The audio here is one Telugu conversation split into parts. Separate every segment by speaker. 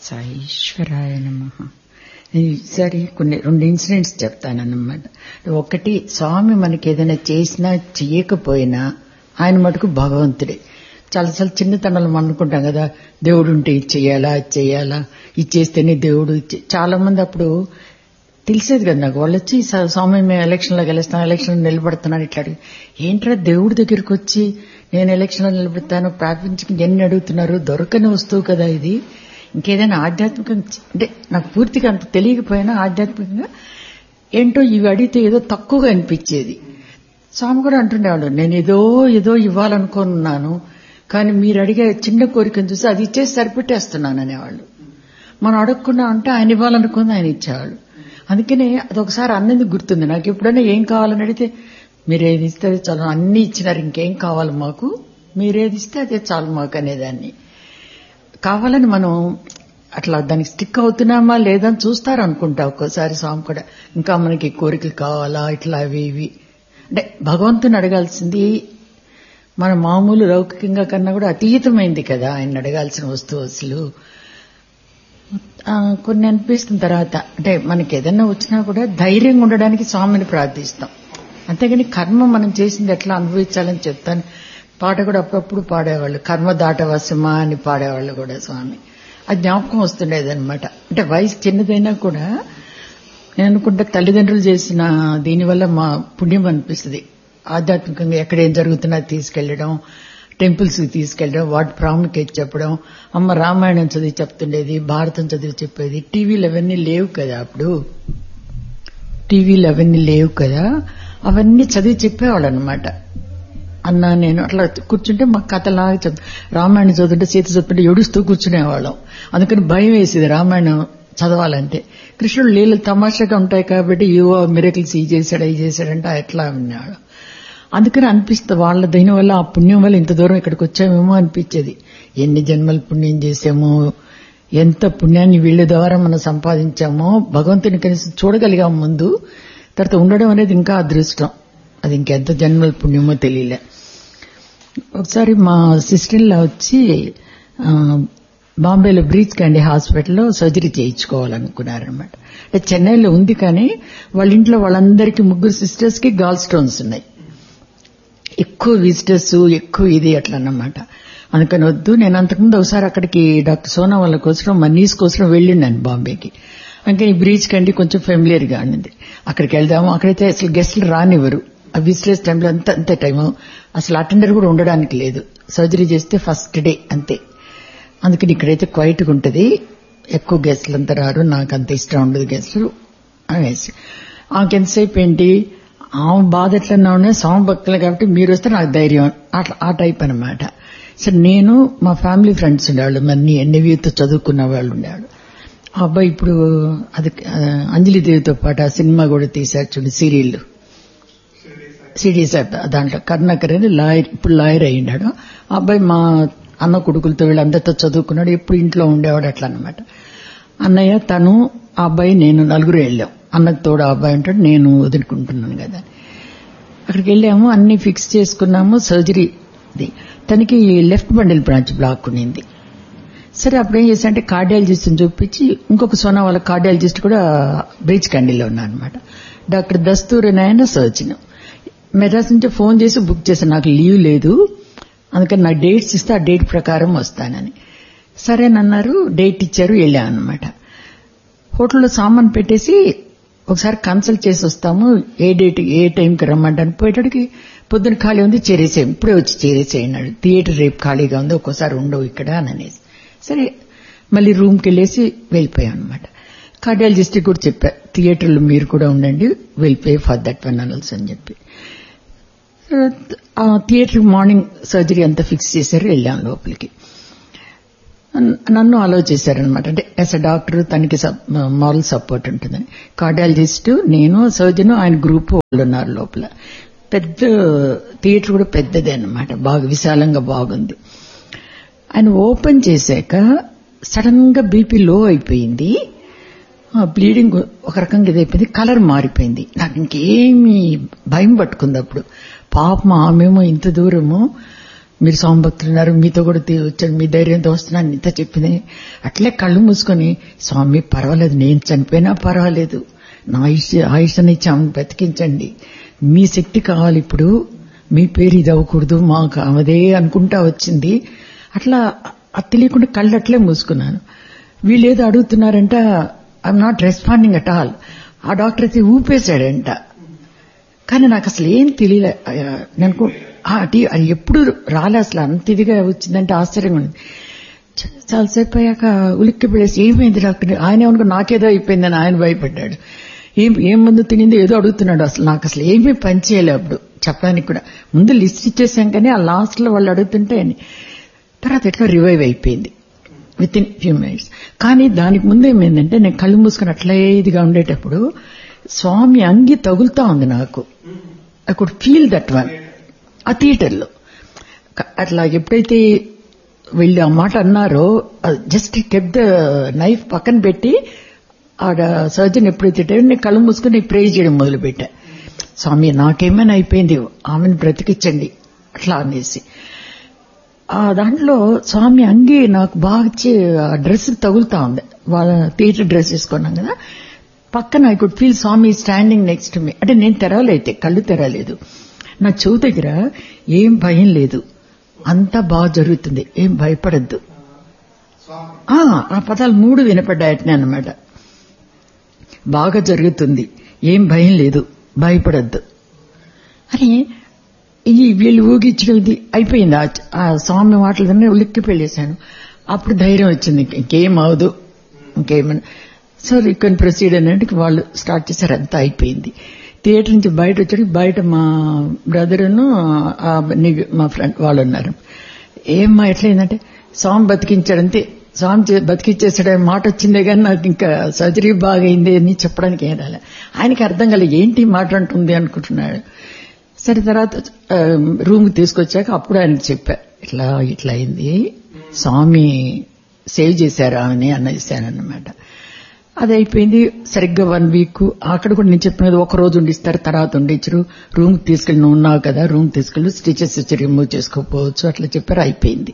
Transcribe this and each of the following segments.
Speaker 1: సాయిశ్వరాయ నమ ఈసారి కొన్ని రెండు ఇన్సిడెంట్స్ చెప్తానన్నమాట ఒకటి స్వామి మనకి ఏదైనా చేసినా చెయ్యకపోయినా ఆయన మటుకు భగవంతుడే చాలాసార్లు చిన్నతనంలో మనం అనుకుంటాం కదా దేవుడు ఉంటే ఇది చెయ్యాలా అది చెయ్యాలా ఇది చేస్తేనే దేవుడు ఇచ్చే- చాలా మంది అప్పుడు తెలిసేది కదా నాకు వాళ్ళు వచ్చి "స- స్వామి మేము ఎలక్షన్లో గెలుస్తాం ఎలక్షన్ నిలబడుతున్నాను ఇట్లా అడిగి ఏంట్రా దేవుడి దగ్గరికి వచ్చి నేను ఎలక్షన్లో నిలబడతాను ప్రార్థించి ఎన్ని అడుగుతున్నారు దొరకని వస్తువు కదా ఇది ఇంకేదైనా ఆధ్యాత్మికంగా చే- అంటే నాకు పూర్తిగా అంత తెలియకపోయినా ఆధ్యాత్మికంగా ఏంటో ఇవి అడిగితే ఏదో తక్కువగా అనిపించేది స్వామి కూడా అంటుండేవాడు నేను ఏదో ఏదో ఇవ్వాలనుకున్నాను కానీ మీరు అడిగే చిన్న కోరికను చూసి అది ఇచ్చేసి సరిపెట్టేస్తున్నాను అనేవాళ్ళు మనం అడగకుండా ఉంటే ఆయన ఇవ్వాలనుకుంది ఆయన ఇచ్చేవాళ్ళు అందుకనే అదొకసారి అన్నది గుర్తుంది నాకు ఎప్పుడైనా ఏం కావాలని అడిగితే మీరేది ఇస్తే అది చాలు అన్ని ఇచ్చినారు ఇంకేం కావాలి మాకు మీరేది ఇస్తే అదే చాలు మాకు అనేదాన్ని కావాలని మనం అట్లా దానికి స్టిక్ అవుతున్నామా లేదా అని చూస్తారు అనుకుంటా ఒక్కోసారి స్వామి కూడా ఇంకా మనకి కోరికలు కావాలా ఇట్లా అవి ఇవి అంటే భగవంతుని అడగాల్సింది మన మామూలు లౌకికంగా కన్నా కూడా అతీతమైంది కదా ఆయన అడగాల్సిన వస్తువు అసలు ఆ, కొన్ని అనిపిస్తున్న తర్వాత అంటే మనకి ఏదైనా వచ్చినా కూడా ధైర్యంగా ఉండడానికి స్వామిని ప్రార్థిస్తాం అంతేగాని కర్మ మనం చేసింది ఎట్లా అనుభవించాలని చెప్తాను పాట కూడా అప్పుడప్పుడు పాడేవాళ్ళు కర్మ దాటవశమా అని పాడేవాళ్ళు కూడా స్వామి అది జ్ఞాపకం వస్తుండేది అనమాట అంటే వయసు చిన్నదైనా కూడా నేను అనుకుంటే తల్లిదండ్రులు చేసిన దీనివల్ల మా పుణ్యం అనిపిస్తుంది ఆధ్యాత్మికంగా ఎక్కడ ఏం జరుగుతున్నా తీసుకెళ్లడం టెంపుల్స్ కి తీసుకెళ్లడం వాటి ప్రాముఖ్యత చెప్పడం అమ్మ రామాయణం చదివి చెప్తుండేది భారతం చదివి చెప్పేది టీవీలు అవన్నీ లేవు కదా అప్పుడు టీవీలు అవన్నీ లేవు కదా అవన్నీ చదివి చెప్పేవాళ్ళు అనమాట అన్న నేను అట్లా కూర్చుంటే మాకు కథలాగా చెప్ రామాయణం చదువుతుంటే సీత చదువుతుంటే ఏడుస్తూ కూర్చునేవాళ్ళం అందుకని భయం వేసేది రామాయణం చదవాలంటే కృష్ణుడు లీలలు తమాషాగా ఉంటాయి కాబట్టి ఏవో మిరకిల్స్ ఈ చేశాడు ఈ చేశాడంటే ఎట్లా విన్నాడు అందుకని అనిపిస్తుంది వాళ్ళ దీని వల్ల ఆ పుణ్యం వల్ల ఇంత దూరం ఇక్కడికి వచ్చామేమో అనిపించేది ఎన్ని జన్మలు పుణ్యం చేసామో ఎంత పుణ్యాన్ని వీళ్ళ ద్వారా మనం సంపాదించామో భగవంతుని కనీసం చూడగలిగాం ముందు తర్వాత ఉండడం అనేది ఇంకా అదృష్టం అది ఇంకెంత జన్మల పుణ్యమో తెలియలే ఒకసారి మా సిస్టర్లా వచ్చి ఆ, బాంబేలో బ్రీచ్ క్యాండీ హాస్పిటల్లో సర్జరీ చేయించుకోవాలనుకున్నారనమాట అంటే చెన్నైలో ఉంది కానీ వాళ్ళ ఇంట్లో వాళ్ళందరికీ ముగ్గురు సిస్టర్స్ కి గాల్ స్టోన్స్ ఉన్నాయి ఎక్కువ విజిటర్స్ ఎక్కువ ఇది అట్లా అన్నమాట అందుకని వద్దు నేను అంతకుముందు ఒకసారి అక్కడికి డాక్టర్ సోనా వాళ్ళ కోసం మా నీస్ కోసం వెళ్ళిండాను బాంబేకి అందుకని ఈ బ్రీచ్ కండి కొంచెం ఫెమిలియర్ గా ఉంది అక్కడికి వెళ్దాము అక్కడైతే అసలు గెస్టులు రానివ్వరు ఆ విజిటర్స్ టైంలో అంత అంతే టైము అసలు అటెండర్ కూడా ఉండడానికి లేదు సర్జరీ చేస్తే ఫస్ట్ డే అంతే అందుకని ఇక్కడైతే క్వైట్గా ఉంటుంది ఎక్కువ గెస్టులు అంతా రారు నాకు అంత ఇష్టం ఉండదు గెస్టులు అనేసి ఆమెకి ఎంతసేపు ఏంటి ఆమె బాధ ఎట్లన్నా ఉన్నాయి స్వామి భక్తులు కాబట్టి మీరు వస్తే నాకు ధైర్యం అట్లా ఆ టైప్ అనమాట సో నేను మా ఫ్యామిలీ ఫ్రెండ్స్ ఉండేవాళ్ళు మరి ఎన్నివితో చదువుకున్న వాళ్ళు ఉండేవాళ్ళు ఆ అబ్బాయి ఇప్పుడు అది ఆ, అంజలి దేవితో పాటు ఆ సినిమా కూడా తీశారు చూడండి సీరియల్ సిడీ సార్ దాంట్లో కర్ణాకర్ అని లాయర్ ఇప్పుడు లాయర్ అయ్యిండాడు ఆ అబ్బాయి మా అన్న కొడుకులతో వీళ్ళందరితో చదువుకున్నాడు ఎప్పుడు ఇంట్లో ఉండేవాడు అట్లా అనమాట అన్నయ్య తను ఆ అబ్బాయి నేను నలుగురు వెళ్ళాం అన్నకు తోడు ఆ అబ్బాయి ఉంటాడు నేను వదులుకుంటున్నాను కదా అక్కడికి వెళ్ళాము అన్ని ఫిక్స్ చేసుకున్నాము సర్జరీ ఇది తనకి లెఫ్ట్ బండిల్ బ్రాంచ్ బ్లాక్ ఉండింది సరే అప్పుడు ఏం చేశానంటే కార్డియాలజిస్ట్ చూపించి ఇంకొక సోనా వాళ్ళ కార్డియాలజిస్ట్ కూడా బ్రీచ్ కండిలో ఉన్నా అనమాట డాక్టర్ దస్తూరి నాయన సర్జన్ మెడ్రాస్ నుంచి ఫోన్ చేసి బుక్ చేశాను నాకు లీవ్ లేదు అందుకని నాకు డేట్స్ ఇస్తే ఆ డేట్ ప్రకారం వస్తానని సరేనన్నారు డేట్ ఇచ్చారు వెళ్ళాను అనమాట హోటల్లో సామాన్ పెట్టేసి ఒకసారి కన్సల్ట్ చేసి వస్తాము ఏ డేట్ ఏ టైంకి రమ్మంటాను పోయేటడికి పొద్దున ఖాళీ ఉంది చేరేసేయం ఇప్పుడే వచ్చి చేరేసేయన్నాడు థియేటర్ రేపు ఖాళీగా ఉంది ఒక్కోసారి ఉండవు ఇక్కడ అని అనేసి సరే మళ్ళీ రూమ్కి వెళ్ళేసి వెళ్ళిపోయాం అనమాట కార్డియాలజిస్ట్ కూడా చెప్పా థియేటర్లో మీరు కూడా ఉండండి will pay for that one అనల్స్ అని చెప్పి ఆ థియేటర్ మార్నింగ్ సర్జరీ అంతా ఫిక్స్ చేశారు వెళ్ళాం లోపలికి నన్ను అలో చేశారనమాట అంటే యాజ్ అ డాక్టర్ తనకి మారల్ సపోర్ట్ ఉంటుందని కార్డియాలజిస్ట్ నేను సర్జన్ ఆయన గ్రూప్ వాళ్ళు ఉన్నారు లోపల పెద్ద థియేటర్ కూడా పెద్దదే అనమాట బాగా విశాలంగా బాగుంది ఆయన ఓపెన్ చేశాక సడన్ గా బీపీ లో అయిపోయింది బ్లీడింగ్ ఒక రకంగా ఇదైపోయింది కలర్ మారిపోయింది నాకు ఇంకేమి భయం పట్టుకుంది అప్పుడు పాపం ఆమెమో ఇంత దూరము మీరు స్వామి భక్తులు ఉన్నారు మీతో కూడా తీ- వచ్చాను మీ ధైర్యంతో వస్తున్నాను ఇంత చెప్పింది అట్లే కళ్ళు మూసుకొని స్వామి పర్వాలేదు నేను చనిపోయినా పర్వాలేదు నా ఆయుష్ ఆయుష్ని ఇచ్చామని బ్రతికించండి మీ శక్తి కావాలి ఇప్పుడు మీ పేరు ఇది అవ్వకూడదు మాకు అవదే అనుకుంటా వచ్చింది అట్లా అది తెలియకుండా కళ్ళు అట్లే మూసుకున్నాను వీళ్ళు ఏదో అడుగుతున్నారంట I'm not responding at all ఆ డాక్టర్ అయితే ఊపేశాడంట కానీ నాకు అసలు ఏం తెలియలే ఆ, నేను అనుకో ఆ, అది అది ఎప్పుడు రాలే అసలు అంత ఇదిగా వచ్చిందంటే ఆశ్చర్యంగా ఉంది చ- చాలాసేపు అయ్యాక ఉలిక్కి పడేసి ఏమైంది డాక్టర్ ఆయన ఏమనుకో నాకేదో అయిపోయిందని ఆయన భయపడ్డాడు ఏం ఏం మందు తినింది ఏదో అడుగుతున్నాడు అసలు నాకు అసలు ఏమీ పని చేయలే అప్పుడు చెప్పడానికి కూడా ముందు లిస్ట్ ఇచ్చేసాం కానీ ఆ లాస్ట్ లో వాళ్ళు అడుగుతుంటే అని. తర్వాత ఎట్లా రివైవ్ అయిపోయింది విత్ ఇన్ ఫ్యూ మినిట్స్ కానీ దానికి ముందు ఏమైందంటే నేను కళ్ళు మూసుకొని అట్లే ఇదిగా ఉండేటప్పుడు స్వామి అంగి తగులుతా ఉంది నాకు I could feel that one ఆ థియేటర్లో క- అట్లా ఎప్పుడైతే వెళ్ళి ఆ మాట అన్నారో జస్ట్ కెప్ ద నైఫ్ పక్కన పెట్టి ఆడ సర్జన్ ఎప్పుడైతే పెట్టాడో నేను కళ్ళు మూసుకొని ప్రే చేయడం మొదలుపెట్టా స్వామి నాకేమైనా అయిపోయింది ఆమెను బ్రతికించండి అట్లా అనేసి ఆ దాంట్లో స్వామి అంగి నాకు బాగా వచ్చి ఆ డ్రెస్ తగులుతా ఉంది వాళ్ళ థియేటర్ డ్రెస్ వేసుకున్నాం కదా పక్కన I could feel Swami standing next me అంటే నేను తెరవలైతే కళ్ళు తెరవలేదు నా చెవు దగ్గర ఏం భయం లేదు అంతా బాగా జరుగుతుంది ఏం భయపడద్దు ఆ ఆ పదాలు మూడు వినపడ్డాయటనే అన్నమాట బాగా జరుగుతుంది ఏం భయం లేదు భయపడద్దు అని ఈ వీళ్ళు ఊగించడం ఇది అయిపోయింది ఆ- ఆ స్వామి మాటలన్నీ ఉలిక్కి పెళ్ళేశాను అప్పుడు ధైర్యం వచ్చింది ఇంక- ఇంకేం అవదు ఇంకేమని సో రికన్ ప్రొసీడ్ అనేది వాళ్ళు స్టార్ట్ చేశారు అంతా అయిపోయింది థియేటర్ నుంచి బయట వచ్చాడు బయట మా బ్రదర్ను ఆ ని- మా ఫ్రెండ్ వాళ్ళు ఉన్నారు ఏమ్మా ఎట్లయిందంటే స్వామి బతికించాడంతే స్వామి చే- బతికిచ్చేసాడు అనే మాట వచ్చిందే కానీ నాకు ఇంకా సర్జరీ బాగైంది అని చెప్పడానికి ఏం రాలే ఆయనకి అర్థం కాలే ఏంటి ఈ మాట అంటుంది అనుకుంటున్నాడు సరే తర్వాత ఆ, రూమ్కి తీసుకొచ్చాక అప్పుడు ఆయనకి చెప్పా ఇట్లా ఇట్లా అయింది స్వామి సేవ్ చేశారు ఆమెని అన్నమాట అది అయిపోయింది సరిగ్గా వన్ వీక్ అక్కడ కూడా నేను చెప్పినది ఒక రోజు ఉండిస్తారు తర్వాత ఉండించరు రూమ్ తీసుకెళ్ళి నువ్వు ఉన్నావు కదా రూమ్ తీసుకెళ్ళి స్టిచెస్ ఇచ్చి రిమూవ్ చేసుకోకపోవచ్చు అట్లా చెప్పారు అయిపోయింది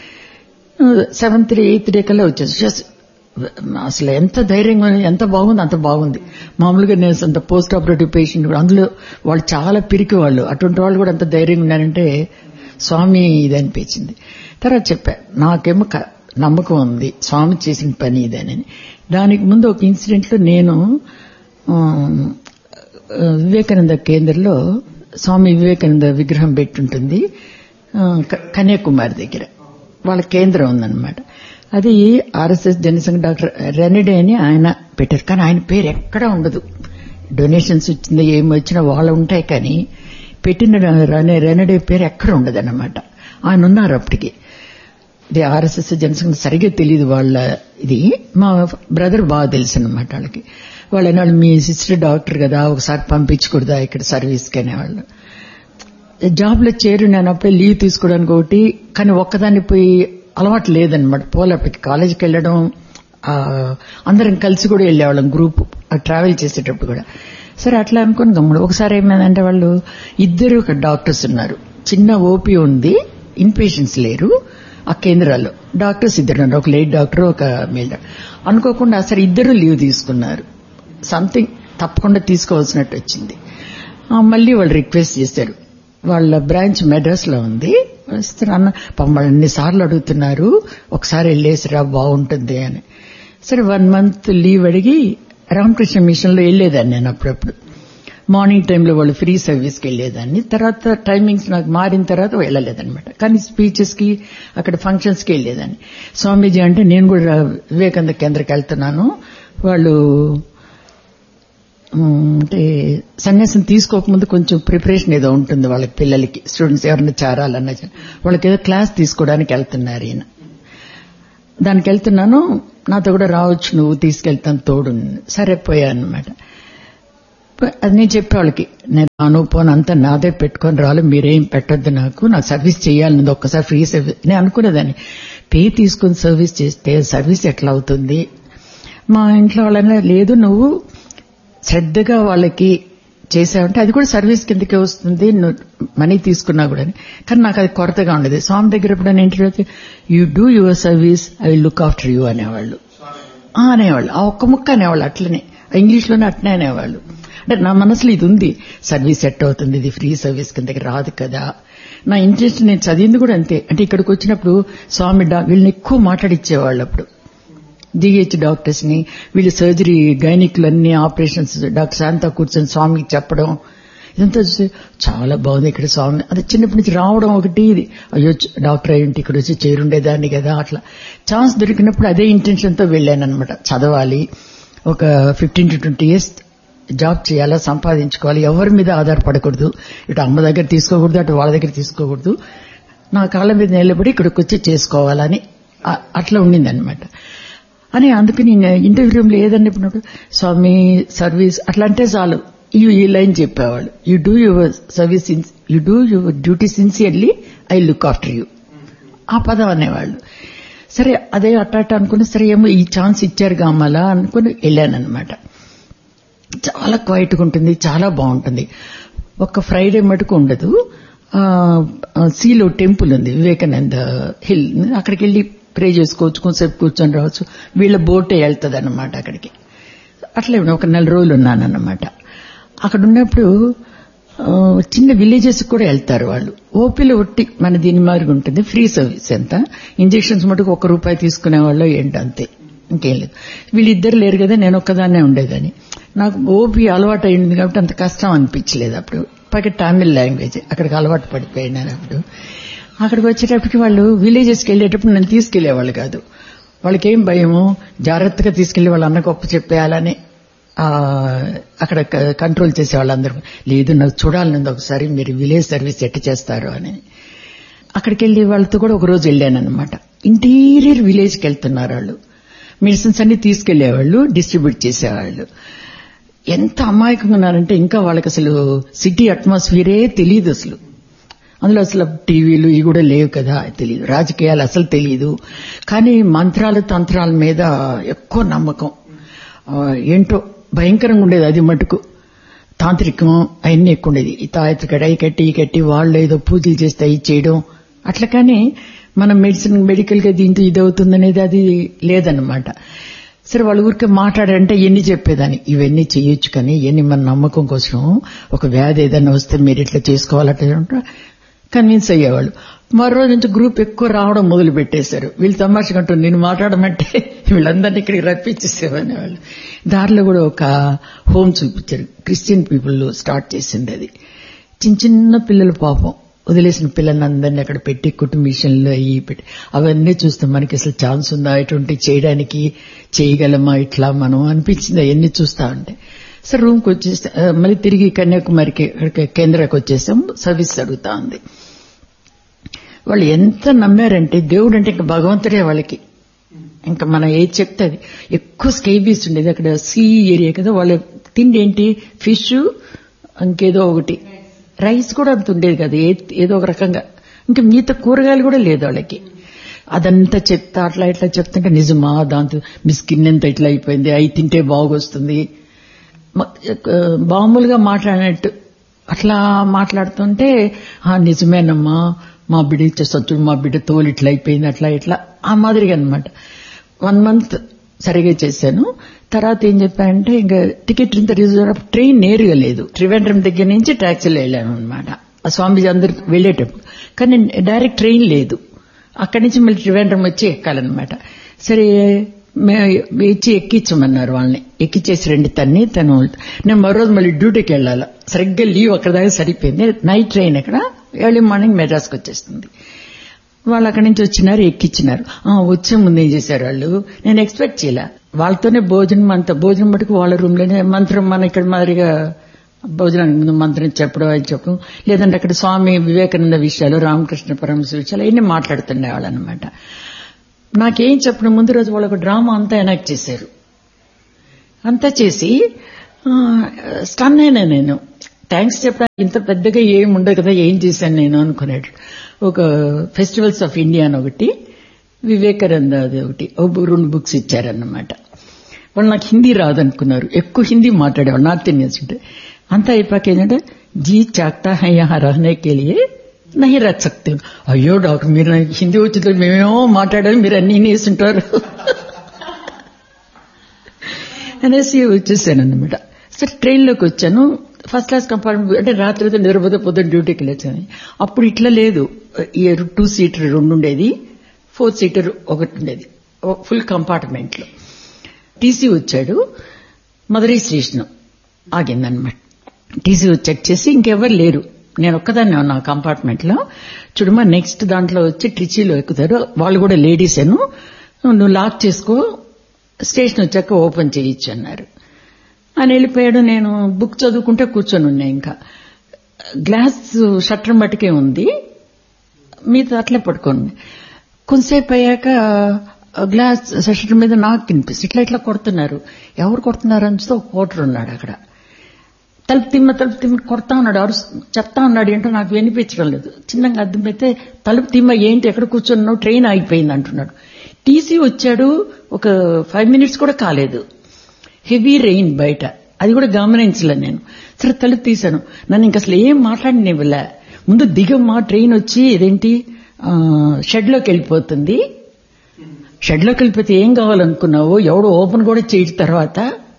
Speaker 1: సెవెంత్ డే ఎయిత్ డే కల్లా వచ్చేసి just అసలు ఎంత ధైర్యంగా ఉంది, ఎంత బాగుంది అంత బాగుంది మామూలుగా నేను అంత పోస్ట్ ఆపరేటివ్ పేషెంట్ కూడా అందులో వాళ్ళు చాలా పిరికి వాళ్ళు అటువంటి వాళ్ళు కూడా అంత ధైర్యంగా ఉన్నారంటే స్వామి ఇది అనిపించింది తర్వాత చెప్పా నాకేమో క- నమ్మకం ఉంది స్వామి చేసిన పని ఇదేనని దానికి ముందు ఒక ఇన్సిడెంట్ లో నేను ఆ, వివేకానంద కేంద్రంలో స్వామి వివేకానంద విగ్రహం పెట్టుంటుంది ఆ, క- కన్యాకుమారి దగ్గర వాళ్ళ కేంద్రం ఉందన్నమాట అది ఆర్ఎస్ఎస్ జనసంఘ డాక్టర్ రెనడే అని ఆయన పెట్టారు కానీ ఆయన పేరు ఎక్కడా ఉండదు డొనేషన్స్ వచ్చింది ఏమి వచ్చినా వాళ్ళు ఉంటాయి కానీ పెట్టిన రెనే- రెనడే పేరు ఎక్కడ ఉండదు అన్నమాట ఆయన ఉన్నారు అప్పటికి ఇది ఆర్ఎస్ఎస్ జనసంఘ సరిగ్గా తెలియదు వాళ్ళ ఇది మా బ్రదర్ బాగా తెలుసు అనమాట వాళ్ళకి వాళ్ళు అన్నాళ్ళు మీ సిస్టర్ డాక్టర్ కదా ఒకసారి పంపించకూడదా ఇక్కడ సర్వీస్కి అనేవాళ్ళు జాబ్ లో చేరు నేను అప్పుడే లీవ్ తీసుకోవడానికి ఒకటి కానీ ఒక్కదాన్ని పోయి అలవాటు లేదనమాట పోలేపటికి కాలేజీకి వెళ్ళడం ఆ, అందరం కలిసి కూడా వెళ్ళేవాళ్ళం గ్రూప్ ట్రావెల్ చేసేటప్పుడు కూడా సరే అట్లా అనుకుని గమ్ముడు ఒకసారి ఏమైందంటే వాళ్ళు ఇద్దరు ఒక డాక్టర్స్ ఉన్నారు చిన్న ఓపీ ఉంది ఇన్ పేషెంట్స్ లేరు ఆ కేంద్రాల్లో డాక్టర్స్ ఇద్దరు ఉన్నారు ఒక లేడీ డాక్టర్ ఒక మేల్ డాక్టర్ అనుకోకుండా అసలు ఇద్దరు లీవ్ తీసుకున్నారు సంథింగ్ తప్పకుండా తీసుకోవాల్సినట్టు వచ్చింది ఆ, మళ్ళీ వాళ్ళు రిక్వెస్ట్ చేశారు వాళ్ళ బ్రాంచ్ మెడ్రాస్ లో ఉంది వస్తే అన్న పాపం వాళ్ళు అన్నిసార్లు అడుగుతున్నారు ఒకసారి వెళ్ళేసిరా బాగుంటుంది అని సరే వన్ మంత్ లీవ్ అడిగి రామకృష్ణ మిషన్ లో వెళ్ళేదాన్ని నేను అప్పుడప్పుడు మార్నింగ్ టైంలో వాళ్ళు ఫ్రీ సర్వీస్కి వెళ్ళేదాన్ని తర్వాత టైమింగ్స్ నాకు మారిన తర్వాత వెళ్ళలేదన్నమాట కానీ స్పీచెస్ కి అక్కడ ఫంక్షన్స్ కి వెళ్ళేదాన్ని స్వామీజీ అంటే నేను కూడా వివేకానంద కేంద్రకి వెళ్తున్నాను వాళ్ళు ఉమ్, అంటే సన్యాసం తీసుకోకముందు కొంచెం ప్రిపరేషన్ ఏదో ఉంటుంది వాళ్ళకి పిల్లలకి స్టూడెంట్స్ ఎవరైనా చేరాలన్నా చే- వాళ్ళకి ఏదో క్లాస్ తీసుకోవడానికి వెళ్తున్నారు ఈయన దానికి వెళ్తున్నాను నాతో కూడా రావచ్చు నువ్వు తీసుకెళ్తాను తోడు సరే పోయా అనమాట అది నేను చెప్పేవాళ్ళకి నేను రాను పోను అంతా నాదే పెట్టుకొని రాలు మీరేం పెట్టొద్దు నాకు నాకు సర్వీస్ చేయాలన్నది ఒక్కసారి ఫ్రీ సర్వీస్ నేను అనుకునేదాన్ని పే తీసుకుని సర్వీస్ చేస్తే సర్వీస్ ఎట్లా అవుతుంది మా ఇంట్లో వాళ్ళైనా లేదు నువ్వు శ్రద్ధగా వాళ్ళకి చేసావంటే అది కూడా సర్వీస్ కిందకే వస్తుంది నువ్వు మనీ తీసుకున్నా కూడా కానీ నాకు అది కొరతగా ఉండేది స్వామి దగ్గర ఎప్పుడైనా ఇంటర్వ్యూ అయితే you do your service I will look after you అనేవాళ్ళు ఆ అనేవాళ్ళు ఆ ఒక్క ముక్క అనేవాళ్ళు అట్లనే ఇంగ్లీష్లోనే అట్నే అనేవాళ్ళు అంటే నా మనసులో ఇది ఉంది సర్వీస్ సెట్ అవుతుంది ఇది ఫ్రీ సర్వీస్ కిందకి రాదు కదా నా ఇంట్రెస్ట్ నేను చదివింది కూడా అంతే అంటే ఇక్కడికి వచ్చినప్పుడు స్వామి డా వీళ్ళని ఎక్కువ మాట్లాడిచ్చేవాళ్ళు అప్పుడు డిహెచ్ డాక్టర్స్ ని వీళ్ళు సర్జరీ గైనిక్లన్నీ ఆపరేషన్స్ డాక్టర్ శాంత కూర్చొని స్వామికి చెప్పడం ఇదంతా చూసి చాలా బాగుంది ఇక్కడ స్వామి అది చిన్నప్పటి నుంచి రావడం ఒకటి ఇది అయ్యో డాక్టర్ అయ్యింటి ఇక్కడ వచ్చి చేరుండేదాన్ని కదా అట్లా ఛాన్స్ దొరికినప్పుడు అదే ఇంటెన్షన్తో వెళ్ళాను అనమాట చదవాలి ఒక fifteen to twenty years job చేయాలా సంపాదించుకోవాలి ఎవరి మీద ఆధారపడకూడదు ఇటు అమ్మ దగ్గర తీసుకోకూడదు అటు వాళ్ళ దగ్గర తీసుకోకూడదు నా కాళ్ళ మీద నిలబడి ఇక్కడికి వచ్చి చేసుకోవాలని అట్లా ఉండింది అనమాట అని అందుకని ఇంటర్వ్యూ రూమ్లో ఏదన్నప్పుడు స్వామి సర్వీస్ అట్లా అంటే చాలు యూ ఈ లైన్ చెప్పేవాళ్ళు you do your service you do your duty sincerely I look after you ఆ పదం అనేవాళ్ళు సరే అదే అట్ట అనుకుని సరే ఏమో ఈ ఛాన్స్ ఇచ్చారు కామాలా అనుకుని వెళ్ళానమాట చాలా క్వైట్గా ఉంటుంది చాలా బాగుంటుంది ఒక ఫ్రైడే మటుకు ఉండదు సీలో టెంపుల్ ఉంది వివేకానంద హిల్ అక్కడికి వెళ్ళి ప్రే చేసుకోవచ్చు కొంతసేపు కూర్చొని రావచ్చు వీళ్ళ బోటే వెళ్తుంది అనమాట అక్కడికి అట్లే ఒక నెల రోజులు ఉన్నానన్నమాట అక్కడ ఉన్నప్పుడు చిన్న విలేజెస్ కూడా వెళ్తారు వాళ్ళు ఓపీలో ఒట్టి మన దీని మాదిరిగా ఉంటుంది ఫ్రీ సర్వీస్ ఎంత ఇంజక్షన్స్ మటుకు ఒక రూపాయి తీసుకునే వాళ్ళు ఏంటి అంతే ఇంకేం లేదు వీళ్ళిద్దరు లేరు కదా నేను ఒక్కదాన్నే ఉండేదని నాకు ఓపీ అలవాటు అయింది కాబట్టి అంత కష్టం అనిపించలేదు అప్పుడు పైగా తమిళ్ లాంగ్వేజ్ అక్కడికి అలవాటు పడిపోయినాను అప్పుడు అక్కడికి వచ్చేటప్పటికి వాళ్ళు విలేజెస్కి వెళ్ళేటప్పుడు నన్ను తీసుకెళ్లేవాళ్ళు కాదు వాళ్ళకేం భయము జాగ్రత్తగా తీసుకెళ్లి వాళ్ళ అన్న గొప్ప చెప్పేయాలని అక్కడ కంట్రోల్ చేసే వాళ్ళందరూ లేదు నాకు చూడాలనుంది ఒకసారి మీరు విలేజ్ సర్వీస్ ఎట్ట చేస్తారు అని అక్కడికి వెళ్ళి వాళ్ళతో కూడా ఒక రోజు వెళ్ళానమాట ఇంటీరియర్ విలేజ్కి వెళ్తున్నారు వాళ్ళు మెడిసిన్స్ అన్ని తీసుకెళ్లేవాళ్ళు డిస్ట్రిబ్యూట్ చేసేవాళ్ళు ఎంత అమాయకంగా ఉన్నారంటే ఇంకా వాళ్ళకి అసలు సిటీ అట్మాస్ఫియరే తెలియదు అసలు అందులో అసలు టీవీలు ఇవి కూడా లేవు కదా తెలియదు రాజకీయాలు అసలు తెలియదు కానీ మంత్రాలు తంత్రాల మీద ఎక్కువ నమ్మకం ఏంటో భయంకరంగా ఉండేది అది మటుకు తాంత్రికం అవన్నీ ఎక్కువ ఉండేది ఈ తాయత్రి కట్టి అవి కట్టి ఈ కట్టి వాళ్ళు ఏదో పూజలు చేస్తే అవి చేయడం అట్లా కానీ మనం మెడిసిన్ మెడికల్ గా దీంతో ఇది అవుతుందనేది అది లేదన్నమాట సరే వాళ్ళ ఊరికే మాట్లాడారంటే ఎన్ని చెప్పేదాన్ని ఇవన్నీ చేయొచ్చు కానీ ఇవన్నీ మన నమ్మకం కోసం ఒక వ్యాధి ఏదైనా వస్తే మీరు ఇట్లా చేసుకోవాలంటే కన్విన్స్ అయ్యేవాళ్ళు మరో రోజు నుంచి గ్రూప్ ఎక్కువ రావడం మొదలు పెట్టేశారు వీళ్ళు తమాషకంటూ నేను మాట్లాడమంటే వీళ్ళందరినీ ఇక్కడికి రప్పించేసేవనే వాళ్ళు దారిలో కూడా ఒక హోమ్ చూపించారు క్రిస్టియన్ పీపుల్ స్టార్ట్ చేసింది అది చిన్న చిన్న పిల్లలు పాపం వదిలేసిన పిల్లలందరినీ అక్కడ పెట్టి కుటుంబీషన్లు అయ్యి పెట్టి అవన్నీ చూస్తే మనకి అసలు ఛాన్స్ ఉందా ఇటువంటి చేయడానికి చేయగలమా ఇట్లా మనం అనిపించింది అవన్నీ చూస్తా ఉంటే సరే రూమ్కి వచ్చేస్తే మళ్ళీ తిరిగి కన్యాకుమారికి కేంద్రానికి వచ్చేసాం సర్వీస్ అడుగుతా ఉంది వాళ్ళు ఎంత నమ్మారంటే దేవుడు అంటే ఇంకా భగవంతుడే వాళ్ళకి ఇంకా మనం ఏది చెప్తే అది ఎక్కువ స్కైబీస్ ఉండేది అక్కడ సీ ఏరియా కదా వాళ్ళ తిండి ఏంటి ఫిష్ ఇంకేదో ఒకటి రైస్ కూడా అంత ఉండేది కదా ఏదో ఒక రకంగా ఇంకా మిగతా కూరగాయలు కూడా లేదు వాళ్ళకి అదంతా చెప్తా అట్లా ఇట్లా చెప్తుంటే నిజమా దాంతో మీ స్కిన్ ఎంత ఇట్లా అయిపోయింది అవి తింటే బాగొస్తుంది మామూలుగా మాట్లాడినట్టు అట్లా మాట్లాడుతుంటే నిజమేనమ్మా మా బిడ్డ ఇచ్చేసొచ్చు మా బిడ్డ తోలు ఇట్లా అయిపోయింది అట్లా ఇట్లా ఆ మాదిరిగా అనమాట వన్ మంత్ సరిగా చేశాను తర్వాత ఏం చెప్పానంటే ఇంకా టికెట్ ఇంత రిజర్వ్ ట్రైన్ నేరుగా లేదు త్రివేంద్రం దగ్గర నుంచి ట్యాక్సీలో వెళ్ళాను అనమాట ఆ స్వామీజీ అందరు వెళ్లేటప్పుడు కానీ డైరెక్ట్ ట్రైన్ లేదు అక్కడి నుంచి మళ్ళీ త్రివేంద్రం వచ్చి ఎక్కాలన్నమాట సరే ఇచ్చి ఎక్కించమన్నారు వాళ్ళని ఎక్కిచ్చేసి రెండు తన్ని తను నేను మరో రోజు మళ్ళీ డ్యూటీకి వెళ్ళాలి సరిగ్గా లీవ్ అక్కడ దాకా సరిపోయింది నైట్ ట్రైన్ అక్కడ ఎర్లీ మార్నింగ్ మెడ్రాస్కి వచ్చేస్తుంది వాళ్ళు అక్కడి నుంచి వచ్చినారు ఎక్కిచ్చినారు వచ్చే ముందు ఏం చేశారు వాళ్ళు నేను ఎక్స్పెక్ట్ చేయలే వాళ్ళతోనే భోజనం అంత భోజనం మటుకు వాళ్ళ రూమ్ లోనే మంత్రం మన ఇక్కడ మాదిరిగా భోజనానికి ముందు మంత్రం చెప్పడం అది చెప్పడం లేదంటే అక్కడ స్వామి వివేకానంద విషయాలు రామకృష్ణ పరమశ విషయాలు అవన్నీ మాట్లాడుతుండేవాళ్ళు అనమాట నాకేం చెప్పిన ముందు రోజు వాళ్ళు ఒక డ్రామా అంతా ఎనాక్ట్ చేశారు అంతా చేసి స్టన్ అయినా నేను థ్యాంక్స్ చెప్పడానికి ఇంత పెద్దగా ఏం ఉండదు కదా ఏం చేశాను నేను అనుకునేట్లు ఒక ఫెస్టివల్స్ ఆఫ్ ఇండియా అని ఒకటి వివేకానంద అది ఒకటి రెండు బుక్స్ ఇచ్చారన్నమాట వాళ్ళు నాకు హిందీ రాదనుకున్నారు ఎక్కువ హిందీ మాట్లాడేవాళ్ళు నార్త్ ఇండియన్స్ ఉంటే అంతా అయిపోయాక ఏంటంటే జీ చాక్తా హై యహా రహనే కే లియే నహి రచ్ సక్తే అయ్యో డాక్టర్ మీరు నాకు హిందీ వచ్చిందో మేమేమో మాట్లాడాలి మీరు అన్ని వేసుంటారు అనేసి వచ్చేసాను అనమాట సరే ట్రైన్లోకి వచ్చాను ఫస్ట్ క్లాస్ కంపార్ట్మెంట్ అంటే రాత్రి అయితే నిద్రపోతే పొద్దున్న డ్యూటీకి వెళ్ళొచ్చాను అప్పుడు ఇట్లా లేదు ఈ టూ సీటర్ రెండు ఉండేది ఫోర్ సీటర్ ఒకటి ఉండేది ఫుల్ కంపార్ట్మెంట్లో టీసీ వచ్చాడు మధురై స్టేషన్ ఆగిందనమాట టీసీ చెక్ చేసి ఇంకెవరు లేరు నేను ఒక్కదాన్ని ఉన్నా కంపార్ట్మెంట్లో చూడమా నెక్స్ట్ దాంట్లో వచ్చి ట్రిచీలో ఎక్కుతారు వాళ్ళు కూడా లేడీసేను నువ్వు లాక్ చేసుకో స్టేషన్ వచ్చాక ఓపెన్ చేయొచ్చు అన్నారు ఆయన వెళ్ళిపోయాడు నేను బుక్ చదువుకుంటే కూర్చొని ఉన్నా ఇంకా గ్లాస్ షట్టర్ మటుకే ఉంది మీతో అట్లే పట్టుకోండి కొంతసేపు అయ్యాక గ్లాస్ షట్టర్ మీద నాకు కనిపిస్తుంది ఇట్లా ఇట్లా కొడుతున్నారు ఎవరు కొడుతున్నారు అని చూస్తే ఒక కోటర్ ఉన్నాడు అక్కడ తలుపు తిమ్మ తలుపు తిమ్మ కొడతా ఉన్నాడు అరు చెప్తా ఉన్నాడు ఏంటో నాకు వినిపించడం లేదు చిన్నగా అద్దం పెడితే తలుపు తిమ్మ ఏంటి ఎక్కడ కూర్చున్నావు ట్రైన్ ఆగిపోయింది అంటున్నాడు టీసీ వచ్చాడు ఒక ఫైవ్ మినిట్స్ కూడా కాలేదు హెవీ రెయిన్ బయట అది కూడా గమనించలే నేను సరే తలుపు తీశాను నన్ను ఇంక అసలు ఏం మాట్లాడినివ్వలే ముందు దిగమ్మా ట్రైన్ వచ్చి ఇదేంటి షెడ్లోకి వెళ్ళిపోతుంది షెడ్లోకి వెళ్ళిపోతే ఏం కావాలనుకున్నావు ఎవడో ఓపెన్ కూడా చేయడం తర్వాత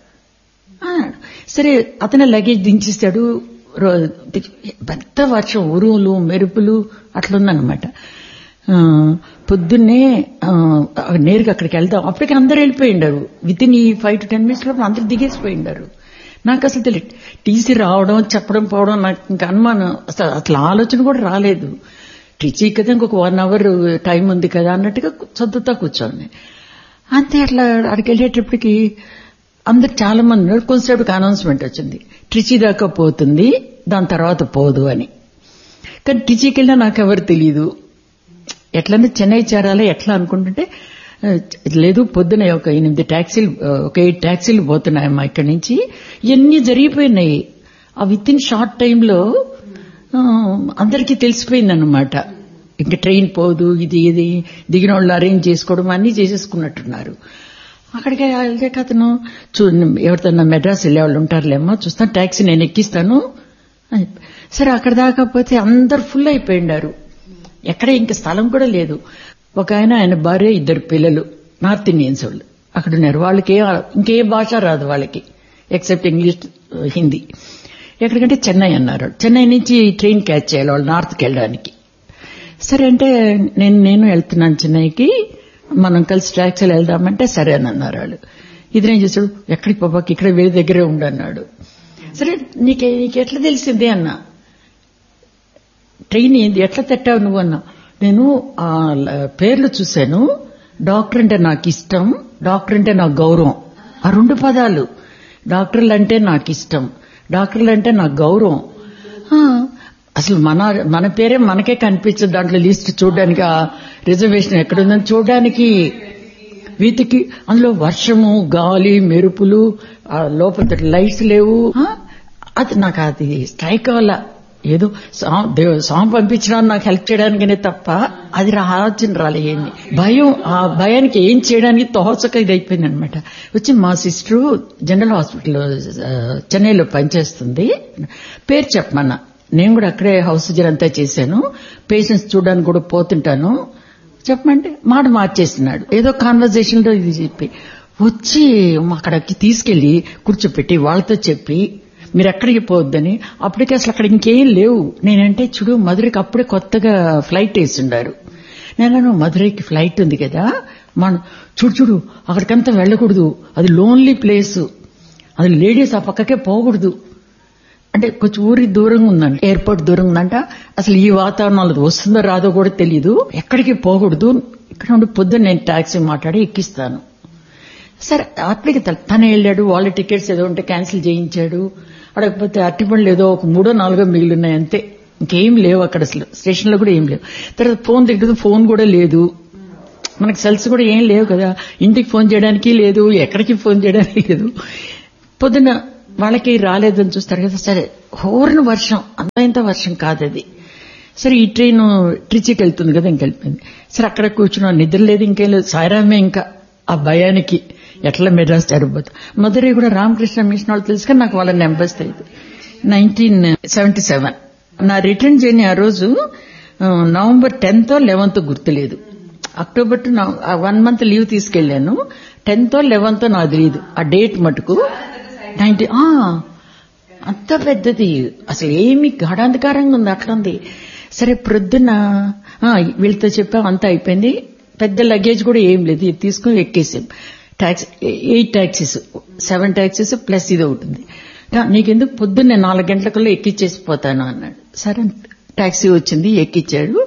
Speaker 1: సరే అతనే లగేజ్ దించేశాడు పెద్ద వర్షం ఉరువులు మెరుపులు అట్లుందనమాట పొద్దున్నే నేరుగా అక్కడికి వెళ్దాం అప్పటికి అందరు వెళ్ళిపోయిండారు విత్ ఇన్ ఈ ఫైవ్ టు టెన్ మినిట్స్ లోపల అందరు దిగేసిపోయిండారు నాకు అసలు తెలియదు టీసీ రావడం చెప్పడం పోవడం నాకు ఇంకా అనుమానం అసలు అసలు ఆలోచన కూడా రాలేదు టీచీ కదా ఇంకొక వన్ అవర్ టైం ఉంది కదా అన్నట్టుగా చదువుతా కూర్చోండి అంతే అట్లా అక్కడికి వెళ్ళేటప్పటికి అందరు చాలా మంది ఉన్నారు కొంతసేపటికి అనౌన్స్మెంట్ వచ్చింది ట్రిచీ దాకా పోతుంది దాని తర్వాత పోదు అని కానీ ట్రిచీకి వెళ్ళినా నాకు ఎవరు తెలియదు ఎట్లన్నా చెన్నై చేరాలి ఎట్లా అనుకుంటుంటే లేదు పొద్దున ఒక ఎనిమిది ట్యాక్సీలు ఒక ఎయిట్ ట్యాక్సీలు పోతున్నాయమ్మా ఇక్కడి నుంచి ఇవన్నీ జరిగిపోయినాయి ఆ విత్ ఇన్ షార్ట్ టైంలో అందరికీ తెలిసిపోయిందన్నమాట ఇంకా ట్రైన్ పోదు ఇది ఇది దిగిన వాళ్ళు అరేంజ్ చేసుకోవడం అన్నీ చేసేసుకున్నట్టున్నారు అక్కడికి వెళ్ళాక అతను చూ ఎవరితోన్నా మెడ్రాస్ వెళ్ళే వాళ్ళు ఉంటారులేమ్మా చూస్తాను ట్యాక్సీ నేను ఎక్కిస్తాను సరే అక్కడ దాకా పోతే అందరు ఫుల్ అయిపోయిండారు ఎక్కడ ఇంక స్థలం కూడా లేదు ఒక ఆయన ఆయన భార్య ఇద్దరు పిల్లలు నార్త్ ఇండియన్స్ వాళ్ళు అక్కడ ఉన్నారు వాళ్ళకి ఇంకే భాష రాదు వాళ్ళకి ఎక్సెప్ట్ ఇంగ్లీష్ హిందీ ఎక్కడికంటే చెన్నై అన్నారు చెన్నై నుంచి ట్రైన్ క్యాచ్ చేయాలి వాళ్ళు నార్త్కి వెళ్ళడానికి సరే అంటే నేను నేను వెళ్తున్నాను చెన్నైకి మనం కలిసి ట్యాక్సీలు వెళ్దామంటే సరే అని అన్నారు వాళ్ళు ఇది నేను చేశాడు ఎక్కడికి పోబాకి ఇక్కడ వేరే దగ్గరే ఉండన్నాడు సరే నీకే నీకు ఎట్లా తెలిసిందే అన్నా ట్రైన్ ఏంది ఎట్లా తట్టావు నువ్వు అన్నా నేను ఆ పేర్లు చూశాను డాక్టర్ అంటే నాకు ఇష్టం డాక్టర్ అంటే నాకు గౌరవం ఆ రెండు పదాలు డాక్టర్లు అంటే నాకు ఇష్టం డాక్టర్లు అంటే నాకు గౌరవం అసలు మన మన పేరే మనకే కనిపించదు దాంట్లో లిస్ట్ చూడడానికి ఆ రిజర్వేషన్ ఎక్కడుందని చూడడానికి వీటికి అందులో వర్షము గాలి మెరుపులు లోపల లైట్స్ లేవు అది నాకు అది స్ట్రైక్ వల్ల ఏదో సాంగ్ పంపించడం నాకు హెల్ప్ చేయడానికనే తప్ప అది ఆలోచన రాలేంది భయం ఆ భయానికి ఏం చేయడానికి తోచక ఇది అయిపోయింది అనమాట వచ్చి మా సిస్టరు జనరల్ హాస్పిటల్ చెన్నైలో పనిచేస్తుంది పేరు చెప్పమన్నా నేను కూడా అక్కడే హౌస్ సర్జరీ అంతా చేశాను పేషెంట్స్ చూడడానికి కూడా పోతుంటాను చెప్పమంటే మాట మార్చేసినాడు ఏదో కాన్వర్జేషన్ లో ఇది చెప్పి వచ్చి అక్కడికి తీసుకెళ్లి కూర్చోపెట్టి వాళ్ళతో చెప్పి మీరు ఎక్కడికి పోవద్దని అప్పటికే అసలు అక్కడ ఇంకేం లేవు నేనంటే చూడు మధురైకి అప్పుడే కొత్తగా ఫ్లైట్ వేసిండారు నేను మధురైకి ఫ్లైట్ ఉంది కదా మన చూడు చూడు అక్కడికంతా వెళ్ళకూడదు అది లోన్లీ ప్లేస్ అది లేడీస్ ఆ పక్కకే పోకూడదు అంటే కొంచెం ఊరి దూరంగా ఉందండి ఎయిర్పోర్ట్ దూరంగా ఉందంట అసలు ఈ వాతావరణంలో వస్తుందో రాదో కూడా తెలియదు ఎక్కడికి పోకూడదు ఇక్కడ ఉండి పొద్దున్న నేను టాక్సీ మాట్లాడి ఎక్కిస్తాను సరే అప్పటికి తనే వెళ్ళాడు వాళ్ళ టికెట్స్ ఏదో ఉంటే క్యాన్సిల్ చేయించాడు అడగకపోతే అట్టిపండ్లు ఏదో ఒక మూడో నాలుగో మిగిలినాయి అంతే ఇంకేం లేవు అక్కడ అసలు స్టేషన్లో కూడా ఏం లేవు తర్వాత ఫోన్ దగ్గర ఫోన్ కూడా లేదు మనకి సెల్స్ కూడా ఏం లేవు కదా ఇంటికి ఫోన్ చేయడానికి లేదు ఎక్కడికి ఫోన్ చేయడానికి లేదు పొద్దున్న వాళ్ళకి రాలేదని చూస్తారు కదా సరే హోర్న వర్షం అంత వర్షం కాదు అది సరే ఈ ట్రైన్ ట్రిచికి వెళ్తుంది కదా ఇంకెళ్ళిపోయింది సరే అక్కడ కూర్చున్నాం నిద్ర లేదు ఇంకేం లేదు సాయిరామే ఇంకా ఆ భయానికి ఎట్లా మెడ్రాస్ జరగబోతు మధురై కూడా రామకృష్ణ మిషన్ వాళ్ళు తెలుసు కానీ నాకు వాళ్ళ నెంబర్స్ తెలియదు నైన్టీన్ సెవెంటీ సెవెన్ నా రిటర్న్ జర్నీ ఆ రోజు ఆ, నవంబర్ టెన్త్ లెవెన్త్ గుర్తులేదు October to one month leave తీసుకెళ్లాను టెన్త్ లెవెన్త్ నాకు తెలియదు ఆ డేట్ మటుకు నైన్టీ అంత పెద్దది అసలు ఏమి గాఢాంధకారంగా ఉంది అట్లా ఉంది సరే ప్రొద్దున ఆ, వీళ్ళతో చెప్పాం అంతా అయిపోయింది పెద్ద లగేజ్ కూడా ఏం లేదు ఇది తీసుకుని ఎక్కేసాం taxi eight taxis seven taxis plus ఇది అవుతుంది నీకెందుకు పొద్దున్నే నాలుగు గంటలకల్లా ఎక్కిచ్చేసి పోతాను అన్నాడు సరే ట్యాక్సీ వచ్చింది ఎక్కిచ్చాడు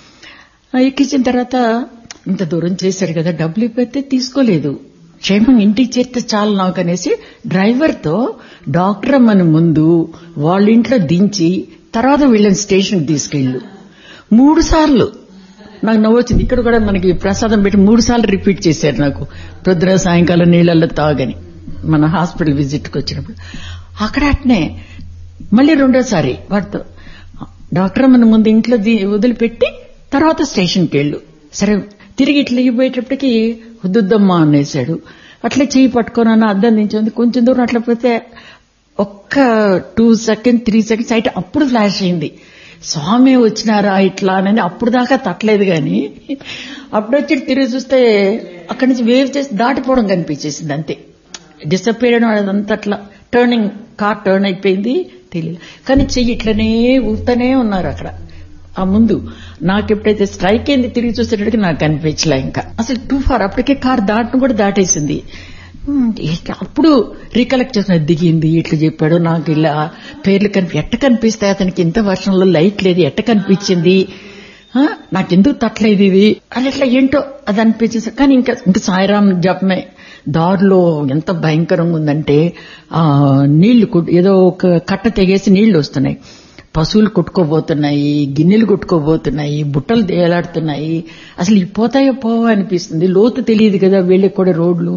Speaker 1: ఆ, ఎక్కించిన తర్వాత ఇంత దూరం చేశాడు కదా డబ్బులు ఇవ్వతే తీసుకోలేదు క్షేమం ఇంటికి చేస్తే చాలు నాకు అనేసి డ్రైవర్తో డాక్టర్ అమ్మని ముందు వాళ్ళ ఇంట్లో దించి తర్వాత వీళ్ళని స్టేషన్కి తీసుకెళ్ళు మూడు సార్లు నాకు నవ్వొచ్చింది ఇక్కడ కూడా మనకి ప్రసాదం పెట్టి మూడు సార్లు రిపీట్ చేశారు నాకు పొద్దున సాయంకాలం నీళ్ళల్లో తాగని మన హాస్పిటల్ విజిట్కి వచ్చినప్పుడు అక్కడ అట్నే మళ్ళీ రెండోసారి వాడితో డాక్టర్ మన ముందు ఇంట్లో ది- వదిలిపెట్టి తర్వాత స్టేషన్కి వెళ్ళు సరే తిరిగి ఇట్లా పోయేటప్పటికి వద్దుద్దమ్మా అనేసాడు అట్లా చేయి పట్టుకోనన్న అద్దం దించింది కొంచెం దూరం అట్లా పోతే ఒక్క టూ సెకండ్ త్రీ సెకండ్స్ అయితే అప్పుడు ఫ్లాష్ అయింది స్వామి వచ్చినారా ఇట్లా అని అప్పుడు దాకా తట్టలేదు గాని అప్పుడు వచ్చి తిరిగి చూస్తే అక్కడి నుంచి వేవ్ చేసి దాటిపోవడం కనిపించేసింది అంతే డిసప్పేయడం అదంతా అట్లా టర్నింగ్ కార్ టర్న్ అయిపోయింది తెలియదు కానీ చెయ్యి ఇట్లనే ఊపుతూనే ఉన్నారు అక్కడ ఆ ముందు నాకు ఎప్పుడైతే స్ట్రైక్ అయింది తిరిగి చూసేటప్పటికి నాకు కనిపించలే ఇంకా అసలు టూ ఫార్ అప్పటికే కార్ దాటను కూడా దాటేసింది హ్మ్, ఎట్లా అప్పుడు రీకలెక్ట్ చేసిన దిగింది ఇట్లా చెప్పాడు నాకు ఇలా పేర్లు కనిపి ఎట్ట కనిపిస్తాయి అతనికి ఇంత వర్షంలో లైట్ లేదు ఎట్ట కనిపించింది ఆ, నాకెందుకు తట్టలేదు ఇది అని అట్లా ఏంటో అది అనిపించింది కానీ ఇంకా ఇంకా సాయిరాం జపమే దారిలో ఎంత భయంకరంగా ఉందంటే ఆ నీళ్లు కొట్- ఏదో ఒక కట్ట తెగేసి నీళ్లు వస్తున్నాయి పశువులు కొట్టుకోబోతున్నాయి గిన్నెలు కొట్టుకోబోతున్నాయి బుట్టలు తేలాడుతున్నాయి అసలు ఈ పోతాయో పోవా అనిపిస్తుంది లోతు తెలియదు కదా వీళ్ళకి కూడా రోడ్లు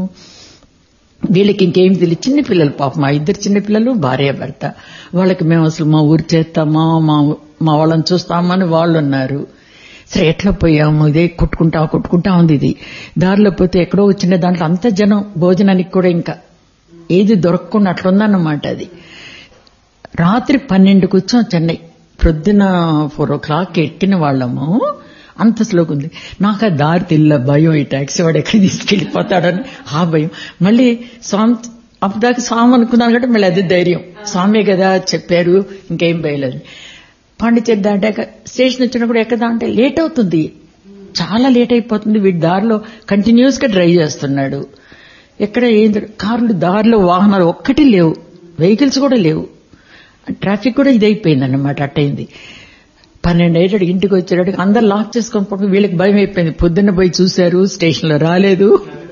Speaker 1: వీళ్ళకి ఇంకేం తెలియదు చిన్న పిల్లలు పాప మా ఇద్దరు చిన్న పిల్లలు భార్య భర్త వాళ్ళకి మేము అసలు మా ఊరు చేస్తామా మా మా వాళ్ళని చూస్తామని వాళ్ళు ఉన్నారు సరే ఎట్లా పోయాము ఇదే కొట్టుకుంటా కొట్టుకుంటా ఉంది ఇది దారిలో పోతే ఎక్కడో వచ్చిన దాంట్లో అంత జనం భోజనానికి కూడా ఇంకా ఏది దొరకకుండా అట్లుందన్నమాట అది రాత్రి పన్నెండుకు వచ్చాం చెన్నై ప్రొద్దున ఫోర్ ఓ క్లాక్ ఎక్కిన వాళ్ళము అంత స్లోగా ఉంది నాకు ఆ దారి తెల్ల భయం ఈ టాక్సీ వాడు ఎక్కడ తీసుకెళ్లిపోతాడని ఆ భయం మళ్ళీ స్వామి అప్పటిదాకా స్వామి అనుకున్నాను కాబట్టి మళ్ళీ అది ధైర్యం స్వామే కదా చెప్పారు ఇంకేం భయలేదు పాండిచేరి దాటాక స్టేషన్ వచ్చినప్పుడు ఎక్కదా అంటే లేట్ అవుతుంది చాలా లేట్ అయిపోతుంది వీడి దారిలో కంటిన్యూస్ గా డ్రైవ్ చేస్తున్నాడు ఎక్కడ ఏం జరగ- కార్లు దారిలో వాహనాలు ఒక్కటి లేవు వెహికల్స్ కూడా లేవు ట్రాఫిక్ కూడా ఇదైపోయింది అన్నమాట అట్టయింది పన్నెండు అయ్యేటప్పుడు ఇంటికి వచ్చేటప్పుడు అందరు లాక్ చేసుకొని పడుకుని వీళ్ళకి భయం అయిపోయింది పొద్దున్న పోయి చూశారు స్టేషన్లో రాలేదు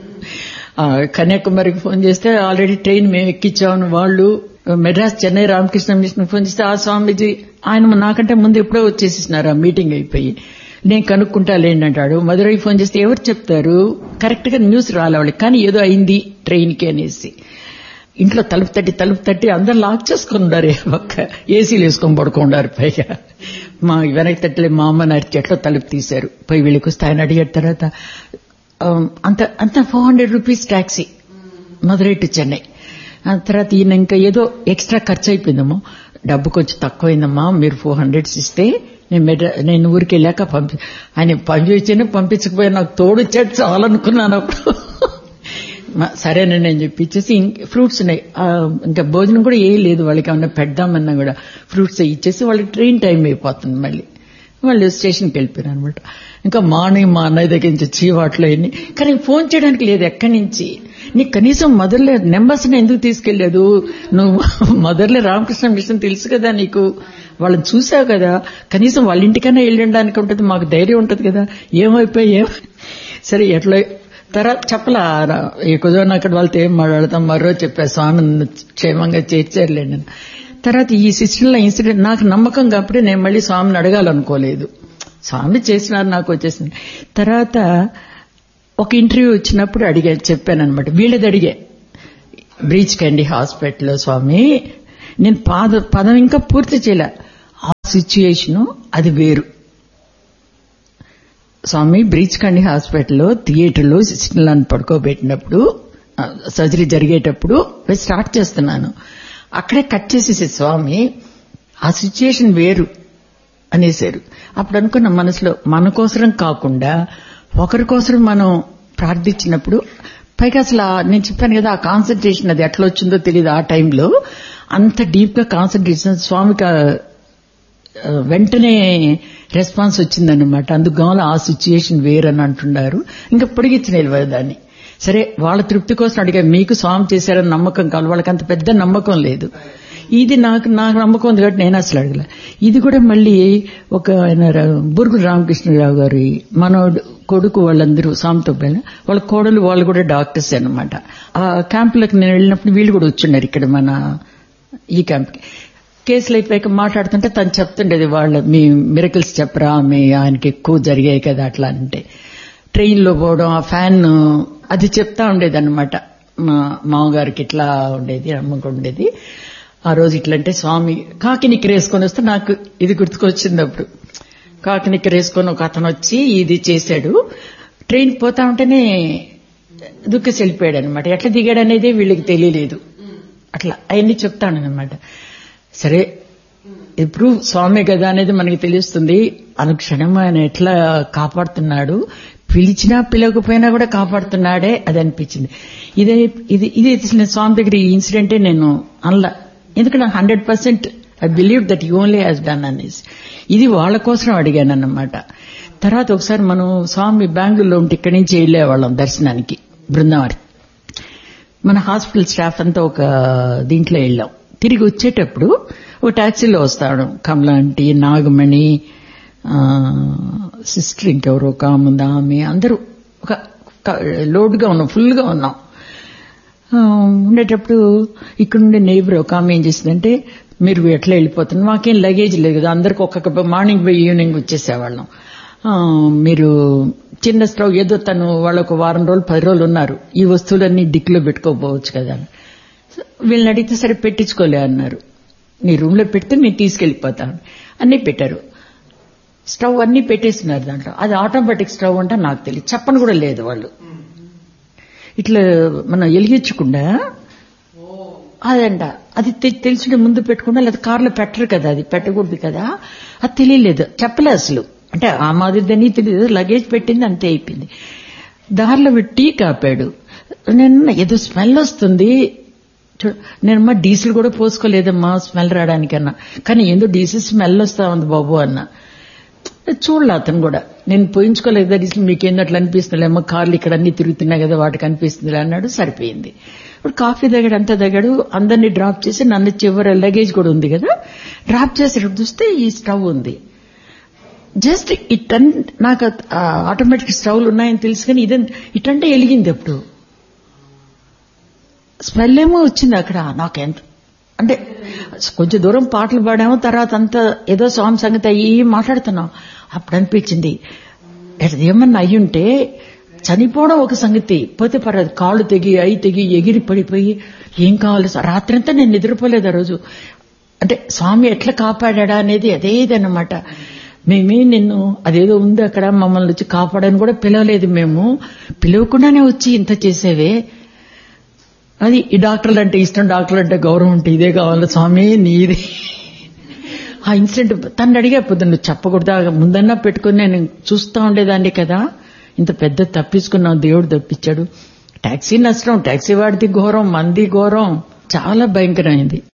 Speaker 1: ఆ, కన్యాకుమారికి ఫోన్ చేస్తే ఆల్రెడీ ట్రైన్ మేము ఎక్కించామని వాళ్ళు మెడ్రాస్ చెన్నై రామకృష్ణ మిషన్ ఫోన్ చేస్తే ఆ స్వామీజీ ఆయన నాకంటే ముందు ఎప్పుడో వచ్చేసినారు ఆ మీటింగ్ అయిపోయి నేను కనుక్కుంటా లేండి అంటాడు మధురై ఫోన్ చేస్తే ఎవరు చెప్తారు కరెక్ట్ గా న్యూస్ రాలే వాళ్ళకి కానీ ఏదో అయింది ట్రైన్ కి అనేసి ఇంట్లో తలుపు తట్టి తలుపు తట్టి అందరు లాక్ చేసుకుని ఉండారు ఒక్క ఏసీలు వేసుకొని పడుకుండారు పైగా మా వెనక్కి తట్టలే మా అమ్మ నరిచి ఎట్లా తలుపు తీశారు పోయి వీళ్ళకి వస్తే ఆయన అడిగారు తర్వాత ఆ, అంత అంత four hundred rupees taxi Madurai to Chennai ఆ తర్వాత ఈయన ఇంకా ఏదో ఎక్స్ట్రా ఖర్చు అయిపోయిందమ్మో డబ్బు కొంచెం తక్కువైందమ్మా మీరు ఫోర్ హండ్రెడ్స్ ఇస్తే నేను మెడ్రా నేను ఊరికి వెళ్ళాక పంపి ఆయన పంపించాను పంపించకపోయినా నాకు తోడుచ్చాడు చాలనుకున్నాను అప్పుడు మా- సరేనండి అని చెప్పి ఇచ్చేసి ఇంక- ఫ్రూట్స్ ఉన్నాయి ఆ, ఇంకా భోజనం కూడా ఏం లేదు వాళ్ళకి ఏమన్నా పెడదామన్నా కూడా ఫ్రూట్స్ ఇచ్చేసి వాళ్ళకి ట్రైన్ టైం అయిపోతుంది మళ్ళీ వాళ్ళు స్టేషన్కి వెళ్ళిపోయారు అనమాట ఇంకా మార్నింగ్ మా అన్నయ్య దగ్గర నుంచి చీవాట్లు అయ్యి కానీ ఫోన్ చేయడానికి లేదు ఎక్కడి నుంచి నీకు కనీసం మదర్లే నెంబర్స్ ఎందుకు తీసుకెళ్లేదు నువ్వు మదర్లే రామకృష్ణ మిషన్ తెలుసు కదా నీకు వాళ్ళని చూసావు కదా కనీసం వాళ్ళ ఇంటికైనా వెళ్ళడానికి ఉంటుంది మాకు ధైర్యం ఉంటుంది కదా ఏమైపోయి ఏం సరే ఎట్లా తర్వాత చెప్పలా ఈ కుదరని అక్కడ వాళ్ళతో ఏం మాట్లాడతాం మరో చెప్పా స్వామి నన్ను క్షేమంగా చేర్చారులేండి అని. తర్వాత ఈ సిస్టంలో ఇన్సిడెంట్ నాకు నమ్మకం కాబట్టి నేను మళ్ళీ స్వామిని అడగాలనుకోలేదు స్వామి చేసినారు నాకు వచ్చేసింది తర్వాత ఒక ఇంటర్వ్యూ వచ్చినప్పుడు అడిగా చెప్పాను అనమాట వీళ్ళది అడిగా బ్రీచ్ కండి హాస్పిటల్ స్వామి నేను పాద పదం ఇంకా పూర్తి చేయలే ఆ సిచ్యుయేషను అది వేరు స్వామి బ్రీచ్ కండి హాస్పిటల్లో థియేటర్లో సిస్టర్లను పడుకోబెట్టినప్పుడు ఆ, సర్జరీ జరిగేటప్పుడు స్టార్ట్ చేస్తున్నాను అక్కడే కట్ చేసేసే స్వామి ఆ సిచ్యుయేషన్ వేరు అనేసారు అప్పుడు అనుకున్న మనసులో మన కోసరం కాకుండా ఒకరి కోసం మనం ప్రార్థించినప్పుడు పైగా అసలు ఆ- నేను చెప్పాను కదా ఆ కాన్సన్ట్రేషన్ అది ఎట్లా వచ్చిందో తెలియదు ఆ టైంలో అంత డీప్ గా కాన్సన్ట్రేషన్ స్వామికి ఆ, ఆ, వెంటనే రెస్పాన్స్ వచ్చిందన్నమాట అందుకు ఆ సిచ్యుయేషన్ వేరని అంటున్నారు ఇంకా పొడిగించిన నిలవదు దాన్ని సరే వాళ్ళ తృప్తి కోసం అడిగా మీకు స్వామి చేశారని నమ్మకం కావాలి వాళ్ళకి అంత పెద్ద నమ్మకం లేదు ఇది నాకు నాకు నమ్మకం ఉంది కాబట్టి నేను అసలు అడగల ఇది కూడా మళ్ళీ ఒక ఆయన రా- బురుగుడు రామకృష్ణరావు గారి మనోడు కొడుకు వాళ్ళందరూ సాంతో వాళ్ళ కోడలు వాళ్ళు కూడా డాక్టర్స్ అన్నమాట ఆ క్యాంపులకు నేను వెళ్ళినప్పుడు వీళ్ళు కూడా వచ్చున్నారు ఇక్కడ మన ఈ క్యాంప్కి కేసులు అయిపోయాక మాట్లాడుతుంటే తను చెప్తుండేది వాళ్ళ మీ మిరకల్స్ చెప్పరా మీ ఆయనకి ఎక్కువ జరిగాయి కదా అట్లా అంటే ట్రైన్లో పోవడం ఆ ఫ్యాన్ అది చెప్తా ఉండేది అనమాట మా మామగారికి ఇట్లా ఉండేది అమ్మకు ఉండేది ఆ రోజు ఇట్లా అంటే స్వామి కాకి నిక్కర వేసుకొని వస్తే నాకు ఇది గుర్తుకొచ్చింది అప్పుడు కాకి నిక్కర వేసుకొని ఒక అతను వచ్చి ఇది చేశాడు ట్రైన్ పోతా ఉంటేనే దుఃఖసి వెళ్ళిపోయాడు అనమాట ఎట్లా దిగాడు అనేది వీళ్ళకి తెలియలేదు అట్లా అవన్నీ చెప్తానమాట సరే ఇప్పుడు స్వామి కదా అనేది మనకి తెలుస్తుంది అనుక్షణం ఆయన ఎట్లా కాపాడుతున్నాడు పిలిచినా పిలవకపోయినా కూడా కాపాడుతున్నాడే అది అనిపించింది ఇదే ఇది ఇది నేను స్వామి దగ్గర ఈ ఇన్సిడెంటే నేను అనలా ఎందుకంటే hundred percent I believe that you only has done అనేసి ఇది వాళ్ళ కోసం అడిగాను అన్నమాట తర్వాత ఒకసారి మనం స్వామి బెంగళూరులో ఉంటే ఇక్కడి నుంచి వెళ్ళేవాళ్ళం దర్శనానికి బృందావరి మన హాస్పిటల్ స్టాఫ్ అంతా ఒక దీంట్లో వెళ్ళాం తిరిగి వచ్చేటప్పుడు ఒక టాక్సీలో వస్తాడు కమలా ఆంటీ నాగమణి ఆ, సిస్టర్ ఇంకెవరో కాముందా ఆమె అందరూ ఒక ఒక లోడ్గా ఉన్నాం ఫుల్గా ఉన్నాం ఆ, ఉండేటప్పుడు ఇక్కడ ఉండే నేబర్ ఒక ఆమె ఏం చేసిందంటే మీరు ఎట్లా వెళ్ళిపోతున్నారు మాకేం లగేజ్ లేదు కదా అందరికి ఒక్కొక్క మార్నింగ్ పోయి ఈవినింగ్ వచ్చేసేవాళ్ళం ఆ, మీరు చిన్న స్టవ్ ఏదో తను వాళ్ళు ఒక వారం రోజులు పది రోజులు ఉన్నారు ఈ వస్తువులన్నీ డిక్లో పెట్టుకోపోవచ్చు కదా అని. సో వీళ్ళని అడిగితే సరే పెట్టించుకోలే అన్నారు నీ రూమ్ లో పెడితే నేను తీసుకెళ్లిపోతాను అన్నీ పెట్టారు స్టవ్ అన్ని పెట్టేస్తున్నారు దాంట్లో అది ఆటోమేటిక్ స్టవ్ అంటే నాకు తెలియదు చెప్పని కూడా లేదు వాళ్ళు ఇట్లా మనం వెలిగించకుండా అదంట అది తె- తెలిసిన ముందు పెట్టుకుండా లేదా కార్లో పెట్టరు కదా అది పెట్టకూడదు కదా అది తెలియలేదు చెప్పలే అసలు అంటే ఆ మాదిరిదని తెలియదు లగేజ్ పెట్టింది అంతే అయిపోయింది దారిలో వీడు టీ కాపాడు నేను ఏదో స్మెల్ వస్తుంది చూ- నేనమ్మా డీజిల్ కూడా పోసుకోలేదమ్మా స్మెల్ రావడానికన్నా కానీ ఏందో డీజిల్ స్మెల్ వస్తా ఉంది బాబు అన్న చూడలే అతను కూడా నేను పోయించుకోలేదు డీజిల్ మీకేందో అట్లా అనిపిస్తుంది అమ్మ కార్లు ఇక్కడ అన్ని తిరుగుతున్నాయి కదా వాటికి అనిపిస్తుంది అన్నాడు సరిపోయింది ఇప్పుడు కాఫీ దగ్గర అంతా దగ్గడు అందరినీ డ్రాప్ చేసి నన్ను చివరి లగేజ్ కూడా ఉంది కదా డ్రాప్ చేసేటప్పుడు చూస్తే ఈ స్టవ్ ఉంది జస్ట్ ఇట్ నాకు ఆటోమేటిక్ స్టవ్లు ఉన్నాయని తెలుసు కానీ ఇదే ఇటంటే వెలిగింది అప్పుడు స్మెల్ ఏమో వచ్చింది అక్కడ నాకెంత అంటే కొంచెం దూరం పాటలు పాడాము తర్వాత అంతా ఏదో స్వామి సంగతి అయ్యి మాట్లాడుతున్నాం అప్పుడు అనిపించింది అది ఏమన్నా అయ్యుంటే చనిపోవడం ఒక సంగతి పోతే పర్వాలేదు కాళ్ళు తెగి అయి తెగి ఎగిరి పడిపోయి ఏం కావాలి రాత్రంతా నేను నిద్రపోలేదు ఆ రోజు అంటే స్వామి ఎట్లా కాపాడా అనేది అదేదన్నమాట మేమే నిన్ను అదేదో ఉంది అక్కడ మమ్మల్ని వచ్చి కాపాడని కూడా పిలవలేదు మేము పిలవకుండానే వచ్చి ఇంత చేసేవే అది ఈ డాక్టర్లు అంటే ఇష్టం డాక్టర్లు అంటే గౌరవం అంటే ఇదే కావాలి స్వామి నీది ఆ ఇన్సిడెంట్ తను అడిగా పొద్దున్న నువ్వు చెప్పకూడదా ముందన్నా పెట్టుకుని నేను చూస్తా ఉండేదాన్ని కదా ఇంత పెద్ద తప్పించుకున్నావు దేవుడు తప్పించాడు టాక్సీ నష్టం టాక్సీ వాడిది ఘోరం మంది ఘోరం చాలా భయంకరమైంది